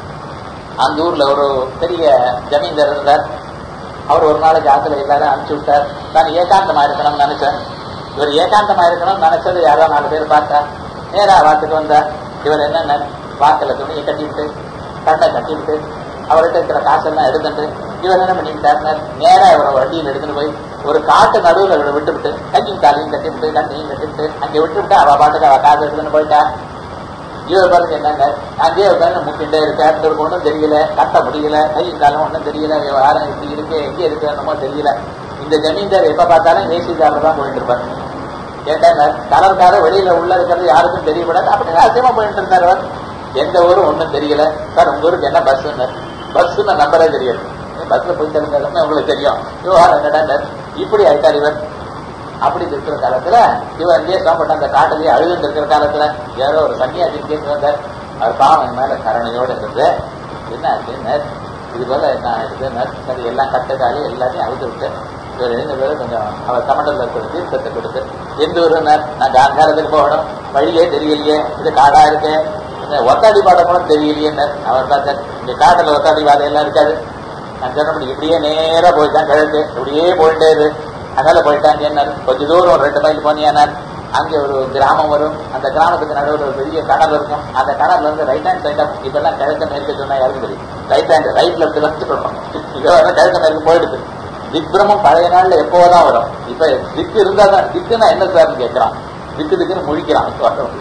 அந்த ஊர்ல ஒரு பெரிய ஜமீன்தார் இருந்தார் அவர் ஒரு நாளைக்கு ஆத்துல எல்லாரும் அனுப்பிச்சு விட்டார் நான் ஏகாந்தமா இருக்கணும்னு நினைச்சேன் இவர் ஏகாந்தமா இருக்கணும்னு நினைச்சது யாரோ நாலு பேர் பார்த்தா நேரா வாத்துக்கு வந்தார் இவர் என்ன வாக்கில துணியை கட்டிவிட்டு கண்ணை கட்டிவிட்டு அவர்கிட்ட இருக்கிற காசெல்லாம் எடுத்துட்டு இவர் என்ன பண்ணிவிட்டார் நேரா இவரை வண்டியில் எடுத்துட்டு போய் ஒரு காட்டு நடுவுல இவளை விட்டுவிட்டு கையும் காலையும் கட்டிவிட்டு கண்ணையும் கட்டிவிட்டு அங்க விட்டுவிட்டு அவ பாட்டுக்கு அவ காசு எடுத்துன்னு போயிட்டா இவர் பாருங்க என்னங்க அங்கேயே உட்காந்து முக்கிண்டே இருக்க இவருக்கு ஒன்றும் தெரியல கட்ட முடியல கையும் காலம் ஒன்றும் தெரியல விவகாரம் இப்படி இருக்கு எங்கே இருக்கு என்னமோ தெரியல இந்த ஜமீன்தார் எப்ப பார்த்தாலும் ஏசிதாரில் தான் போயிட்டு இருப்பார் கேட்டாங்க கலர்கார வெளியில உள்ள இருக்கிறது யாருக்கும் தெரியக்கூடாது அப்படின்னு அசியமா போயிட்டு இருந்தார் அவர் எந்த ஊரும் ஒன்றும் தெரியல சார் உங்க ஊருக்கு என்ன பஸ்ன்னு பஸ்ன்னு நம்பரே தெரியாது பஸ்ல போயிட்டு இருந்தாலுமே உங்களுக்கு தெரியும் விவகாரம் என்னடா இப்படி ஆயிட்டார் இவர் அப்படி இருக்கிற காலத்துல இவர் அங்கேயே சாப்பிட்ட அந்த காட்டிலேயே அழுதுட்டு இருக்கிற காலத்துல யாரோ ஒரு சன்னியாசி கேட்டு வந்தார் அவர் பாவம் என் மேல கருணையோட இருந்து என்ன ஆச்சுன்னு இது போல என்ன ஆயிடுதுன்னு சரி எல்லாம் கட்டுக்காலி எல்லாத்தையும் அழுது விட்டு இவர் ரெண்டு பேரும் கொஞ்சம் அவர் கமண்டல இருக்கிற தீர்த்தத்தை கொடுத்து எந்த ஒரு நான் காந்தாரத்துக்கு போகணும் வழியே தெரியலையே இது காடா இருக்கு இந்த ஒத்தாடி பாட கூட தெரியலையே அவர் பார்த்தார் இங்க காட்டுல ஒத்தாடி பாதை எல்லாம் இருக்காது நான் சொன்னபடி இப்படியே நேரா போயிட்டான் கிழக்கு இப்படியே போயிட்டே இரு அதனால போயிட்டாங்க என்ன கொஞ்ச தூரம் ஒரு ரெண்டு மைல் போனியானார் அங்கே ஒரு கிராமம் வரும் அந்த கிராமத்துக்கு நடுவில் ஒரு பெரிய கடல் இருக்கும் அந்த கடல்ல இருந்து ரைட் ஹேண்ட் சைட் இப்பெல்லாம் கிழக்கு மேற்கு சொன்னா யாருக்கும் தெரியும் right hand right left left சொல்லணும் இது வர கிழக்கு மேற்கு போயிடுது திக்பிரமம் பழைய நாள்ல எப்போதான் வரும் இப்ப திக்கு இருந்தா தான் திக்குன்னா என்ன சார்னு கேட்கறான் திக்கு திக்குன்னு முழிக்கிறான்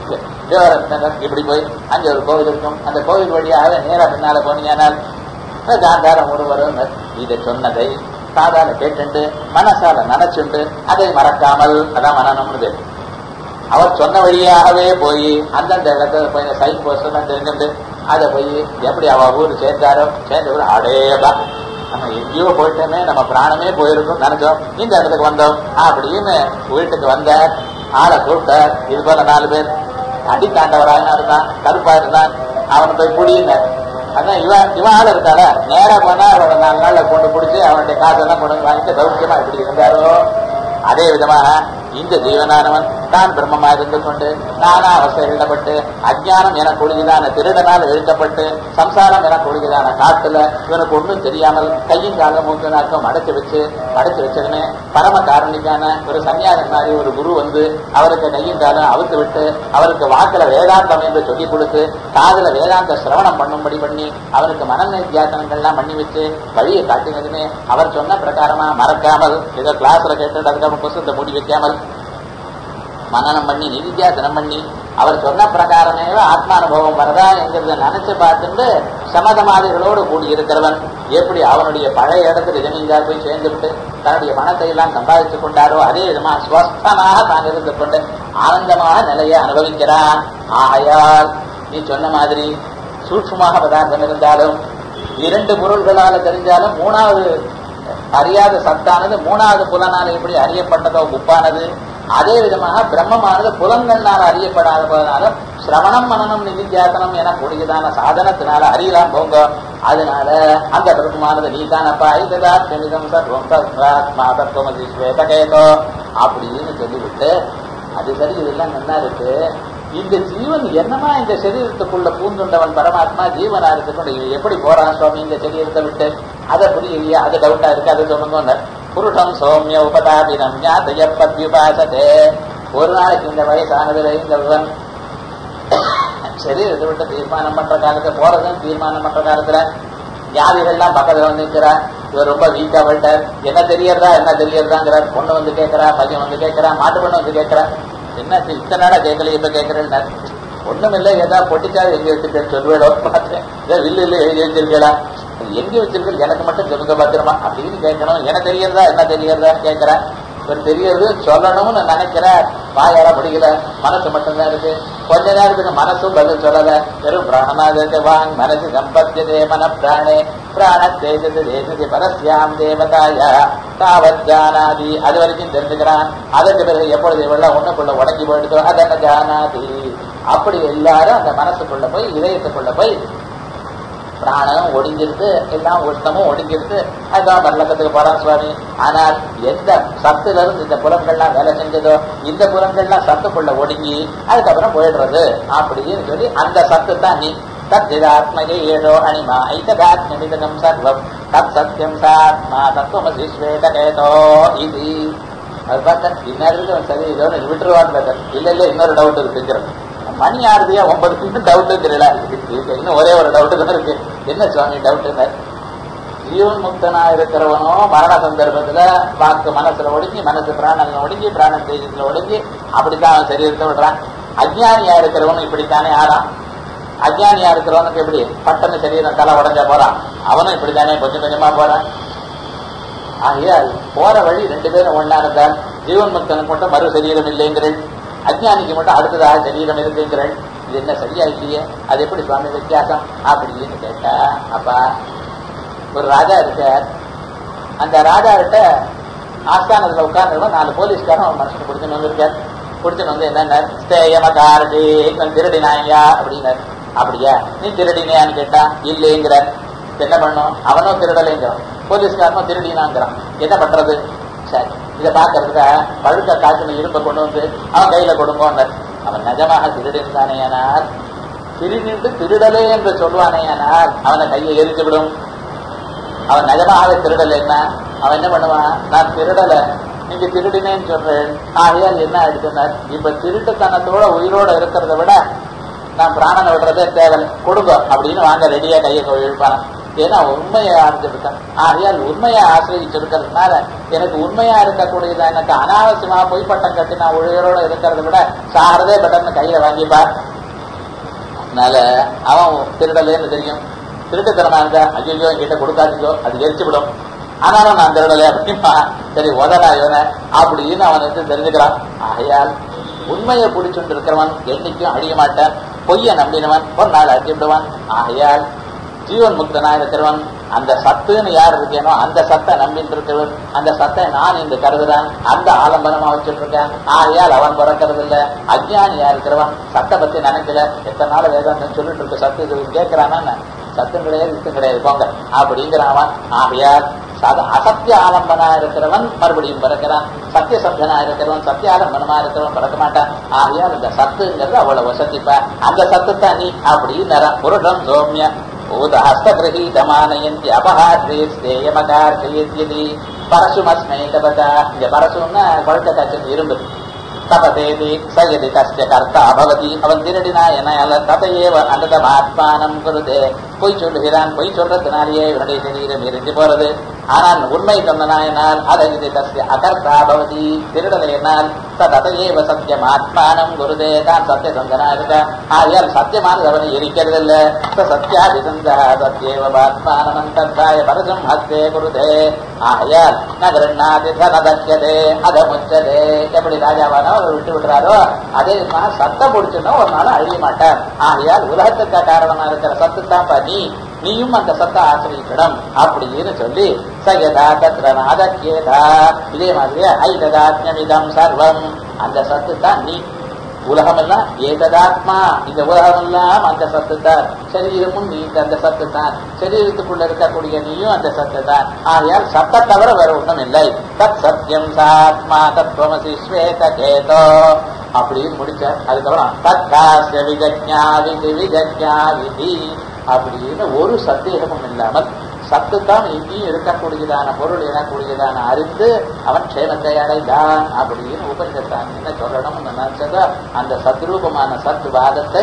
இப்படி போய் அங்க ஒரு கோவில் இருக்கும் அந்த கோவில் வழியாக நேரா பின்னால போனீங்கன்னால் காந்தாரம் ஒரு வரும் இதை சொன்னதை சாதாரண கேட்டு மனசால நினைச்சுண்டு அதை மறக்காமல் அதான் மனநம்னு அவர் சொன்ன வழியாகவே போய் அந்தந்த இடத்துல போய் சைன் போஸ்ட் தெரிஞ்சுட்டு அதை போய் எப்படி அவ ஊர் சேர்ந்தாரோ சேர்ந்தவர் அடையதா நம்ம எங்கேயோ போயிட்டோமே நம்ம பிராணமே போயிருக்கோம் நினைச்சோம் இந்த இடத்துக்கு வந்தோம் அப்படின்னு வீட்டுக்கு வந்த ஆளை கூப்பிட்டார் இது போல நாலு பேர் அடித்தாண்டவராக இருந்தான் கருப்பா இருந்தான் அவனை போய் புடியின அதான் இவன் இவன் ஆள் இருக்காள நேரா போனா அவனை நாலு நாள்ல கொண்டு பிடிச்சி அவனுடைய காசெல்லாம் கொண்டு வாங்கிட்டு சௌக்கியமா இப்படி இருந்தாரோ அதே விதமாக இந்த ஜீவனானவன் தான் பிரம்மமா இருந்து கொண்டு நானா அவசரப்பட்டு அஜ்ஞானம் என கொள்கைதான திருடனால் எழுத்தப்பட்டு சம்சாரம் என கொள்கைதான காட்டுல இவனுக்கு ஒன்றும் தெரியாமல் கையும் கால மூக்கு நாக்கம் அடைச்சு வச்சு அடைச்சு வச்சதுமே பரம காரணிக்கான ஒரு சன்னியாசன் மாதிரி ஒரு குரு வந்து அவருக்கு கையும் காலம் அவுத்து விட்டு அவருக்கு வாக்குல வேதாந்தம் என்று சொல்லி கொடுத்து காதுல வேதாந்த சிரவணம் பண்ணும்படி பண்ணி அவனுக்கு மனநித்தியாசனங்கள்லாம் பண்ணி வச்சு வழியை காட்டினதுமே அவர் சொன்ன பிரகாரமா மறக்காமல் ஏதோ கிளாஸ்ல கேட்டு அதுக்கப்புறம் புஸ்தத்தை மூடி வைக்காமல் மனநம் பண்ணி நிதித்தியாசனம் பண்ணி அவர் சொன்ன பிரகாரமே ஆத்மானுபவம் வரதா என்கிறத நினைச்சு பார்த்துட்டு சமதமாதிகளோடு கூடி இருக்கிறவன் எப்படி அவனுடைய பழைய இடத்துல ஜமீன்தார் போய் சேர்ந்து விட்டு தன்னுடைய பணத்தை எல்லாம் சம்பாதித்துக் கொண்டாரோ அதே விதமா ஸ்வஸ்தமாக தான் இருந்து கொண்டு ஆனந்தமான நிலையை அனுபவிக்கிறான் ஆகையால் நீ சொன்ன மாதிரி சூட்சமாக பதார்த்தம் இருந்தாலும் இரண்டு பொருள்களால தெரிஞ்சாலும் மூணாவது அறியாத சத்தானது மூணாவது புலனால எப்படி அறியப்பட்டதோ உப்பானது அதே விதமாக பிரம்மமானது புலன்கள்னால அறியப்படாத போதனால சிரவணம் மனநம் நிதித்தியாசனம் என கூடியதான சாதனத்தினால அறியலாம் போங்க அதனால அந்த பிரம்மமானது நீதானப்பா இதுதா கணிதம் சர்வம் சத்ராத்மா தத்துவமதி ஸ்வேதகேதோ அப்படின்னு சொல்லிவிட்டு அது சரி இதெல்லாம் நல்லா இருக்கு இந்த ஜீவன் என்னமா இந்த சரீரத்துக்குள்ள பூந்துண்டவன் பரமாத்மா ஜீவனா இருக்கு எப்படி போறான் சுவாமி இந்த சரீரத்தை விட்டு அதை புரியலையா அது டவுட்டா இருக்கு அதை சொல்லுங்க புருஷம் சௌமிய உபதாபினம் ஞாதயப்பத்யுபாசதே ஒரு நாளைக்கு இந்த வயசானதுல இந்த சரீரத்தை விட்டு தீர்மானம் பண்ற காலத்துல போறதும் தீர்மானம் பண்ற காலத்துல வியாதிகள்லாம் பக்கத்துல வந்து நிற்கிறா இவர் ரொம்ப வீக்கா போயிட்டார் என்ன தெரியறதா என்ன தெரியறதாங்கிறார் பொண்ணு வந்து கேட்கிறா பையன் வந்து கேட்கிறா மாட்டு பொண்ணு வந்து கேட்கிறா என்ன இத்தனை நாடா கேட்கல இப்ப கேட்கிறேன் ஒண்ணும் இல்லை ஏதாவது பொட்டிச்சாது எங்க வச்சிருக்கேன்னு சொல்லுவேடோ பார்த்தேன் ஏதோ வில்லு இல்லை எழுதி வச்சிருக்கா எங்க வச்சிருக்கீங்க எனக்கு மட்டும் சொல்லுங்க பத்திரமா அப்படின்னு கேட்கணும் என்ன தெரியறதா என்ன தெரியறதா கேட்கிறேன் இவர் தெரியறது சொல்லணும்னு நினைக்கிற வாயால முடியல மனசு மட்டும்தான் இருக்கு கொஞ்ச நேரத்துக்கு மனசும் பதில் சொல்லல வெறும் பிராணமாக வாங் மனசு சம்பத்தியதே மன பிராணே பிராண தேஜது தேசதி பரஸ்யாம் தேவதாய தாவத் ஜானாதி அது வரைக்கும் தெரிஞ்சுக்கிறான் அதற்கு பிறகு எப்பொழுது இவெல்லாம் ஒண்ணுக்குள்ள உடங்கி போயிடுதோ அதென்ன ஜானாதி அப்படி எல்லாரும் அந்த மனசுக்குள்ள போய் இதயத்துக்குள்ள போய் பிராணம் ஒடுங்கிருக்கு எல்லாம் உஷ்ணமும் ஒடுங்கிருக்கு அதுதான் பரலக்கத்துக்கு போறான் சுவாமி ஆனால் எந்த சத்துல இருந்து இந்த புலன்கள்லாம் வேலை செஞ்சதோ இந்த புலன்கள்லாம் சத்துக்குள்ள ஒடுங்கி அதுக்கப்புறம் போயிடுறது அப்படின்னு சொல்லி அந்த சத்து தான் நீ தத்திதாத்மகே ஏழோ அணிமா ஐததாத்மிதம் சர்வம் தத் சத்தியம் சாத்மா தத்துவமசி ஸ்வேதகேதோ இது அது பார்த்தா இந்நேரத்துக்கு சரி இதோட விட்டுருவான்னு பார்த்தேன் இல்ல இல்ல இன்னொரு டவுட் இருக்கு செஞ்சிடும் மணி ஆறுதியா ஒன்பது நிமிஷம் டவுட் தெரியல இன்னும் ஒரே ஒரு டவுட் தான் இருக்கு என்ன சுவாமி டவுட் ஜீவன் முக்தனா இருக்கிறவனோ மரண சந்தர்ப்பத்துல வாக்கு மனசுல ஒடுங்கி மனசு பிராணன்ல ஒடுங்கி பிராணன் தேஜத்துல ஒடுங்கி அப்படித்தான் அவன் சரீரத்தை விடுறான் அஜ்ஞானியா இருக்கிறவனும் இப்படித்தானே ஆறான் அஜ்ஞானியா இருக்கிறவனுக்கு எப்படி பட்டன்னு சரீரம் தலை உடஞ்சா போறான் அவனும் இப்படித்தானே கொஞ்சம் கொஞ்சமா போறான் ஆகையால் போற வழி ரெண்டு பேரும் ஒன்னா இருந்தால் ஜீவன் முக்தனுக்கு மட்டும் மறு சரீரம் இல்லைங்கிறள் அஜ்ஞானிக்கு மட்டும் அடுத்ததாக சரீரம் இருக்குங்கிறள் இது என்ன சரியா இல்லையே அது எப்படி சுவாமி வித்தியாசம் அப்படின்னு கேட்டா அப்பா ஒரு ராஜா இருக்கார் அந்த ராஜா கிட்ட ஆஸ்தானத்துல உட்கார்ந்து நாலு போலீஸ்காரன் ஒரு மனுஷனை பிடிச்சுன்னு வந்திருக்கார் பிடிச்சுன்னு வந்து என்ன ஸ்தேயமகாரடி திருடினாயா அப்படின்னாரு அப்படியா நீ திருடினியான்னு கேட்டா இல்லைங்கிறார் என்ன பண்ணும் அவனும் திருடலைங்கிறான் போலீஸ்காரனும் திருடினாங்கிறான் என்ன பண்றது சரி இதை பாக்குறதுக்கு பழுக்க காய்ச்சல் இருப்பை கொண்டு வந்து அவன் கையில கொடுங்கோன்னார் அவன் நிஜமாக திருடினானேயானால் திருடிட்டு திருடலே என்று சொல்லுவானேயானால் அவனை கையை எரித்து விடும் அவன் நிஜமாகவே திருடலைன்னா அவன் என்ன பண்ணுவான் நான் திருடல நீங்க திருடினேன்னு சொல்றேன் ஆகையால் என்ன ஆயிடுச்சுன்னார் இப்ப திருட்டுத்தனத்தோட உயிரோட இருக்கிறத விட நான் பிராணனை விடுறதே தேவை கொடுங்க அப்படின்னு வாங்க ரெடியா கையை இழுப்பான ஏன்னா உண்மையை ஆரம்பிச்சிருக்கேன் ஆகையால் உண்மையை ஆசிரியச்சிருக்கிறதுனால எனக்கு உண்மையா இருக்கக்கூடியது எனக்கு அனாவசியமா பொய்ப்பட்டம் கட்டி நான் உயிரோட இருக்கிறத விட சாகிறதே பெட்டர்னு கையில வாங்கிப்பார் அதனால அவன் திருடலேன்னு தெரியும் திருட்டுத்தனமா இருந்தா ஐயோ என்கிட்ட கொடுக்காதீங்கோ அது எரிச்சு விடும் ஆனாலும் நான் திருடலை அப்படின்னா சரி உதடா இவனை அப்படின்னு அவன் வந்து தெரிஞ்சுக்கிறான் ஆகையால் உண்மையை பிடிச்சுட்டு இருக்கிறவன் என்னைக்கும் அழிய மாட்டான் பொய்ய நம்பினவன் ஒரு நாள் அழிஞ்சு விடுவான் ஆகையால் ஜீவன் முக்தனா இருக்கிறவன் அந்த சத்துன்னு யார் இருக்கேனோ அந்த சத்தை நம்பிட்டு இருக்கிறவன் அந்த சத்தை நான் இங்கு கருதுறான் அந்த ஆலம்பனமா வச்சுட்டு இருக்கேன் ஆகையால் அவன் பிறக்கிறது இல்ல அஜ்ஞானியா இருக்கிறவன் சத்தை பத்தி நினைக்கல எத்தனை நாள் வேதாந்தம் சொல்லிட்டு இருக்க சத்து இது கேட்கிறானா சத்தம் கிடையாது இது கிடையாது போங்க அப்படிங்கிறான் ஆகையால் அசத்திய ஆலம்பனா இருக்கிறவன் மறுபடியும் பிறக்கிறான் சத்திய சப்தனா இருக்கிறவன் சத்திய ஆலம்பனமா இருக்கிறவன் பிறக்க மாட்டான் ஆகையால் இந்த சத்துங்கிறது அவ்வளவு வசதிப்ப அந்த சத்து தான் நீ அப்படின்னு புருஷம் சோமிய ஊதஹஸ்தகிரகீதமானயந்தி அபஹாத்ரேஸ்தேயமகார்த்தயதி பரசுமஸ்மை தபதா இங்க பரசுன்னா குழந்தை காய்ச்சல் இரும்பு தபதேதி சயதி தஸ்ய கர்த்தா பவதி அவன் திருடினா என்ன ததையேவ அனதமாத்மானம் குருதே பொய் சொல்லுகிறான் பொய் சொல்றதுனாலேயே இவனுடைய சரீரம் எரிஞ்சு போறது ஆனால் உண்மை சொன்னனா என்னால் அதகிதி தஸ்ய அகர்த்தா பவதி திருடலை என்னால் ததையேவ சத்தியம் ஆத்மானம் குருதே தான் சத்திய சந்தனா இருக்க ஆகையால் சத்தியமானது அவனை எரிக்கிறது இல்ல சத்யாதிசந்த சத்யேவ ஆத்மானம் தத்தாய பரசம் ஹஸ்தே குருதே ஆகையால் நகரண்ணாதி தனதக்கியதே அத முச்சதே எப்படி ராஜாவானோ அவர் விட்டு விடுறாரோ அதே மாதிரி சத்தம் பிடிச்சுன்னா ஒரு நாள் அழிய மாட்டார் ஆகையால் உலகத்துக்கு காரணமா இருக்கிற சத்து தான் நீ நீயும் அந்த சத்த ஆசிரியக்கிடம் அப்படின்னு சொல்லி சயதா தத்ர நாதக்கேதா இதே மாதிரியே ஐததாத்மிதம் சர்வம் அந்த சத்து தான் நீ உலகமெல்லாம் ஏததாத்மா இந்த உலகமெல்லாம் அந்த சத்து தான் சரீரமும் நீ அந்த சத்து தான் சரீரத்துக்குள்ள இருக்கக்கூடிய நீயும் அந்த சத்து தான் ஆகையால் சத்த தவிர வேற ஒன்றும் இல்லை தத் சத்தியம் சாத்மா தத்துவமசி ஸ்வேத கேதோ அப்படின்னு முடிச்சார் அதுக்கப்புறம் தத்தாசிய விஜக்ஞா விதி விஜக்ஞா விதி அப்படின்னு ஒரு சந்தேகமும் இல்லாமல் சத்துத்தான் எங்கேயும் இருக்கக்கூடியதான பொருள் எனக்கூடியதான அறிந்து அவன் க்ஷேமத்தை அடைந்தான் அப்படின்னு உபனிஷத்தான் என்ன சொல்லணும்னு நினைச்சதோ அந்த சத்ரூபமான சத் வாதத்தை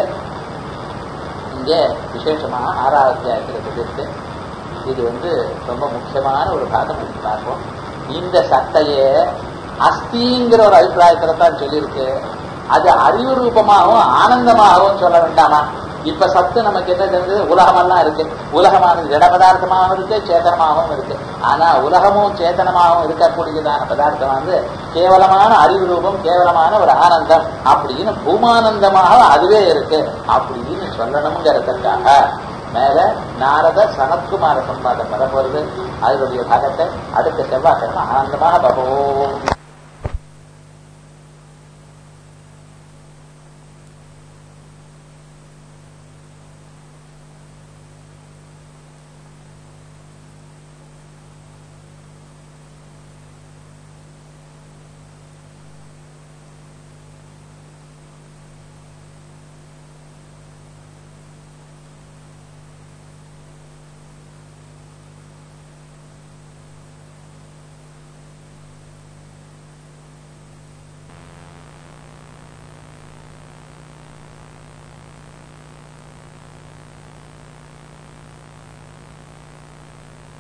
இங்கே விசேஷமாக ஆறாவது அத்தியாயத்தில் சொல்லியிருக்கு இது வந்து ரொம்ப முக்கியமான ஒரு பாகம் எடுத்து பார்ப்போம் இந்த சத்தையே அஸ்திங்கிற ஒரு அபிப்பிராயத்துல தான் சொல்லியிருக்கு அது அறிவு ரூபமாகவும் ஆனந்தமாகவும் சொல்ல வேண்டாமா இப்ப சத்து நமக்கு என்ன தெரிஞ்சது உலகமெல்லாம் இருக்கு உலகமானது ஜட பதார்த்தமாகவும் இருக்கு சேதனமாகவும் இருக்கு ஆனா உலகமும் சேதனமாகவும் இருக்கக்கூடியதான பதார்த்தம் வந்து கேவலமான அறிவு ரூபம் கேவலமான ஒரு ஆனந்தம் அப்படின்னு பூமானந்தமாக அதுவே இருக்கு அப்படின்னு சொல்லணுங்கிறதுக்காக மேல நாரத சனத்குமார சம்பாதம் வரப்போறது அதனுடைய பாகத்தை அடுத்த செவ்வாய்க்கிழமை ஆனந்தமாக பார்ப்போம்